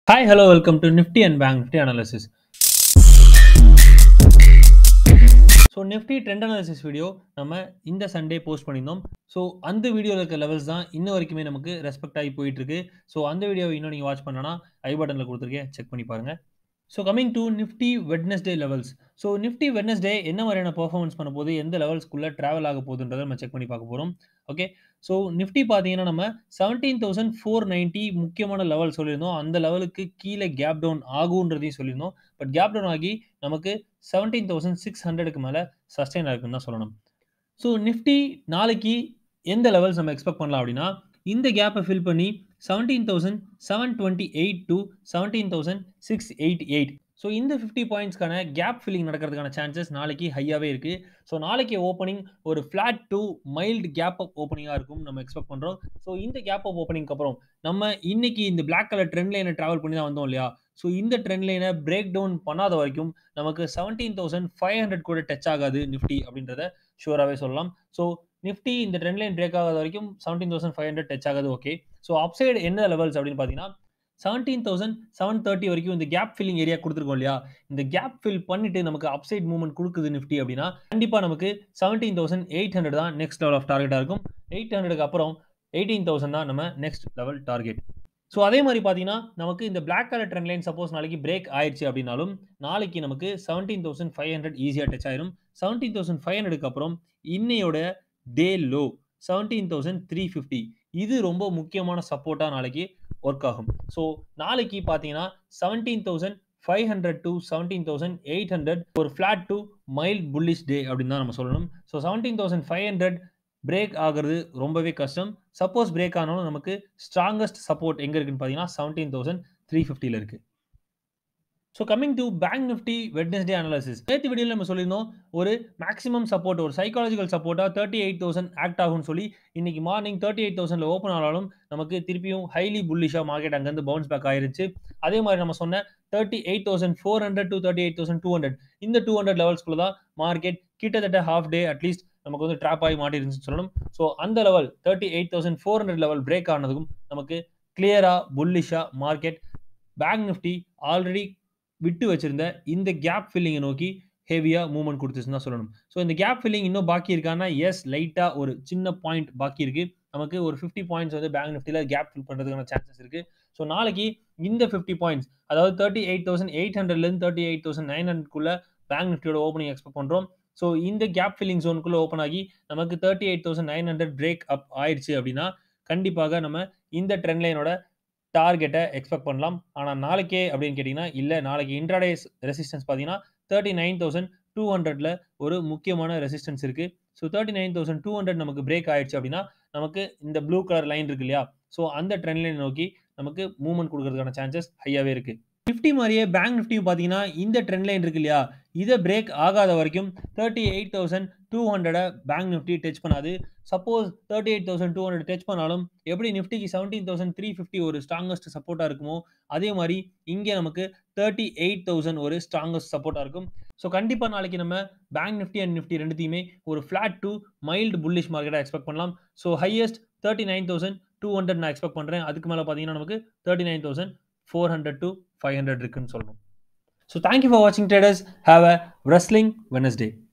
Hi, hello, welcome to Nifty and Bank Nifty analysis. So Nifty trend analysis video நம்ம இந்த Sunday post பண்ணியிருந்தோம் so அந்த வீடியோவில் இருக்க லெவல்ஸ் தான் இன்ன வரைக்குமே நமக்கு ரெஸ்பெக்ட் ஆகி போயிட்டு இருக்கு ஸோ அந்த வீடியோவை இன்னும் நீங்கள் வாட்ச் பண்ணனா ஐ பட்டனில் கொடுத்துருக்கேன் செக் பண்ணி பாருங்க so coming to Nifty Wednesday levels so Nifty Wednesday என்ன மாதிரியான பர்ஃபார்மன்ஸ் பண்ண போது எந்த லெவல்ஸ்க்குள்ளே ட்ராவல் ஆக போகுதுன்றதை நம்ம செக் பண்ணி பார்க்க போகிறோம் ஓகே ஸோ நிஃப்டி பார்த்தீங்கன்னா நம்ம செவன்டீன் தௌசண்ட் ஃபோர் நைன்ட்டி முக்கியமான லெவல் சொல்லியிருந்தோம் அந்த லெவலுக்கு கீழே கேப் டவுன் ஆகுன்றதையும் சொல்லியிருந்தோம் பட் கேப் டவுன் ஆகி நமக்கு செவன்டீன் தௌசண்ட் சிக்ஸ் ஹண்ட்ரடுக்கு மேலே சஸ்டெயின் ஆகுதுன்னு தான் சொல்லணும் ஸோ நிஃப்டி நாளைக்கு எந்த லெவல்ஸ் நம்ம எக்ஸ்பெக்ட் பண்ணலாம் அப்படின்னா இந்த கேப்பை ஃபில் பண்ணி seventeen thousand seven twenty eight to seventeen thousand six eight eight so இந்த ஃபிஃப்டி பாயிண்ட்ஸ்க்கான கேப் ஃபில்லிங் நடக்கிறதுக்கான சான்சஸ் நாளைக்கு ஹையாகவே இருக்குது ஸோ நாளைக்கு ஓப்பனிங் ஒரு flat to mild gap up ஓப்பனிங்காக இருக்கும் நம்ம எக்ஸ்பெக்ட் பண்ணுறோம் ஸோ இந்த கேப் அப் ஓப்பனிங்க்கு அப்புறம் நம்ம இன்னைக்கு இந்த பிளாக் கலர் ட்ரெண்ட் லைனை ட்ராவல் பண்ணி தான் வந்தோம் இல்லையா ஸோ இந்த ட்ரெண்ட் லைனை பிரேக் டவுன் பண்ணாத வரைக்கும் நமக்கு செவன்டீன் தௌசண்ட் ஃபைவ் ஹண்ட்ரட் கூட டச் ஆகாது நிஃப்டி அப்படின்றத ஷூராகவே சொல்லலாம் ஸோ நிஃப்டி இந்த ட்ரெண்ட் லைன் பிரேக் ஆகாத வரைக்கும் seventeen thousand five hundred touch ஆகாது ஓகே ஸோ அப்சைடு என்ன லெவல்ஸ் அப்படின்னு பார்த்தீங்கன்னா செவன்டீன் தௌசண்ட் செவன் தேர்ட்டி வரைக்கும் இந்த கேப் ஃபில்லிங் ஏரியா கொடுத்துருக்கோம் இல்லையா இந்த கேப் ஃபில் பண்ணிட்டு நமக்கு அப்சைட் மூவ்மெண்ட் கொடுக்குது நிஃப்டி அப்படின்னா கண்டிப்பாக நமக்கு செவன்டீன் தௌசண்ட் எயிட் ஹண்ட்ரட் தான் நெக்ஸ்ட் லெவல் ஆஃப் டார்கெட்டாக இருக்கும் எயிட் ஹண்ட்ரடுக்கு அப்புறம் எயிட்டீன் தௌசண்ட் தான் நம்ம நெக்ஸ்ட் லெவல் டார்கெட் ஸோ அதே மாதிரி பார்த்தீங்கன்னா நமக்கு இந்த black colour trend line suppose நாளைக்கு பிரேக் ஆயிடுச்சு அப்படின்னாலும் நாளைக்கு நமக்கு செவன்டீன் தௌசண்ட் ஃபைவ் ஹண்ட்ரட் ஈஸியாக டச் ஆயிரும் செவன்டீன் தௌசண்ட் ஃபைவ் ஹண்ட்ரடுக்கு அப்புறம் இன்னையோட day low seventeen thousand three fifty இது ரொம்ப முக்கியமான சப்போர்ட்டாக நாளைக்கு ஒர்க் ஆகும் ஸோ நாளைக்கு பார்த்தீங்கன்னா seventeen thousand five hundred to seventeen thousand eight hundred ஒரு flat to mild bullish day அப்படின்னு தான் நம்ம சொல்லணும் so seventeen thousand five hundred break ஆகிறது ரொம்பவே கஷ்டம் சப்போஸ் பிரேக் ஆனாலும் நமக்கு ஸ்ட்ராங்கஸ்ட் சப்போர்ட் எங்கே இருக்குன்னு பார்த்தீங்கன்னா செவன்டீன் தௌசண்ட் த்ரீ ஃபிஃப்டியில் இருக்குது so coming to bank Nifty Wednesday analysis நேற்று வீடியோவில் நம்ம சொல்லியிருந்தோம் ஒரு மேக்ஸிமம் சப்போர்ட் ஒரு சைக்காலஜிக்கல் சப்போர்ட்டாக தேர்ட்டி எயிட் தௌசண்ட் ஆக்ட் ஆகும்னு சொல்லி இன்னைக்கு மார்னிங் தேர்ட்டி எயிட் தௌசண்டில் ஓப்பன் ஆனாலும் நமக்கு திருப்பியும் ஹைலி புல்லிஷாக மார்க்கெட் அங்கேருந்து பவுன்ஸ் பேக் ஆயிருச்சு அதே மாதிரி நம்ம சொன்ன thirty eight thousand four hundred to thirty eight thousand two hundred இந்த டூ ஹண்ட்ரட் லெவல்ஸ்குள்ள தான் மார்க்கெட் கிட்டத்தட்ட ஹாஃப் டே அட்லீஸ்ட் நமக்கு வந்து ட்ராப் ஆகி மாட்டிருந்துச்சு சொல்லணும் ஸோ அந்த level thirty eight thousand four hundred level break ஆனதுக்கும் நமக்கு கிளியராக புல்லிஷாக மார்க்கெட் பேங்க் நிஃப்டி ஆல்ரெடி விட்டு வச்சிருந்த இந்த கேப் ஃபில்லிங்கை நோக்கி ஹெவியாக மூவ்மெண்ட் கொடுத்துச்சுன்னு தான் சொல்லணும் ஸோ இந்த கேப் ஃபில்லிங் இன்னும் பாக்கி இருக்கான்னா எஸ் லைட்டாக ஒரு சின்ன பாயிண்ட் பாக்கி இருக்குது நமக்கு ஒரு ஃபிஃப்டி பாயிண்ட்ஸ் வந்து பேங்க் நிஃப்டியில் கேப் ஃபில் பண்ணுறதுக்கான சான்சஸ் இருக்குது ஸோ நாளைக்கு இந்த ஃபிஃப்டி பாயிண்ட்ஸ் அதாவது தேர்ட்டி எயிட் தௌசண்ட் எயிட் ஹண்ட்ரட்லேருந்து தேர்ட்டி எயிட் தௌசண்ட் நைன் ஹண்ட்ரட்குள்ளே பேங்க் நிஃப்டியோட ஓப்பனிங் எக்ஸ்பெக்ட் பண்ணுறோம் ஸோ இந்த கேப் ஃபில்லிங் ஜோனுக்குள்ளே ஓப்பன் ஆகி நமக்கு thirty eight thousand nine hundred break up ஆயிடுச்சு அப்படின்னா கண்டிப்பாக நம்ம இந்த ட்ரெண்ட் லைனோட டார்கெட்டை எக்ஸ்பெக்ட் பண்ணலாம் ஆனால் நாளைக்கே அப்படின்னு கேட்டிங்கன்னா இல்லை நாளைக்கு இன்ட்ராடே ரெசிஸ்டன்ஸ் பார்த்தீங்கன்னா தேர்ட்டி நைன் தௌசண்ட் டூ ஹண்ட்ரட்ல ஒரு முக்கியமான ரெசிஸ்டன்ஸ் இருக்குது so thirty nine thousand two hundred நமக்கு பிரேக் ஆயிடுச்சு அப்படின்னா நமக்கு இந்த ப்ளூ கலர் லைன் இருக்கு இல்லையா ஸோ அந்த ட்ரெண்ட் லைன் நோக்கி நமக்கு மூவ்மெண்ட் கொடுக்கறதுக்கான சான்சஸ் ஹையாகவே இருக்குது நிஃப்டி மாதிரியே பேங்க் நிஃப்டியும் பார்த்தீங்கன்னா இந்த ட்ரெண்ட் லைன் இருக்கு இல்லையா இதை பிரேக் ஆகாத வரைக்கும் தேர்ட்டி எயிட் தௌசண்ட் டூ ஹண்ட்ரடை பேங்க் நிஃப்டி டச் பண்ணாது suppose thirty eight thousand two hundred touch பண்ணாலும் எப்படி நிஃப்டிக்கு செவன்டீன் தௌசண்ட் த்ரீ ஃபிஃப்டி ஒரு ஸ்ட்ராங்கஸ்ட் சப்போர்ட்டாக இருக்குமோ அதே மாதிரி இங்கே நமக்கு தேர்ட்டி எயிட் தௌசண்ட் ஒரு ஸ்ட்ராங்கஸ்ட் சப்போர்ட்டாக இருக்கும் ஸோ கண்டிப்பாக நாளைக்கு நம்ம பேங்க் நிஃப்டி அண்ட் நிஃப்டி ரெண்டுத்தையுமே ஒரு ஃப்ளாட் டு மைல்டு புல்லிஷ் மார்க்கெட்டாக எக்ஸ்பெக்ட் பண்ணலாம் so highest thirty nine thousand two hundred நான் எக்ஸ்பெக்ட் பண்ணுறேன் அதுக்கு மேலே பார்த்தீங்கன்னா நமக்கு thirty nine thousand four hundred to five hundred இருக்குன்னு சொல்லணும் ஸோ தேங்க்யூ ஃபார் வாட்சிங் traders have a wrestling Wednesday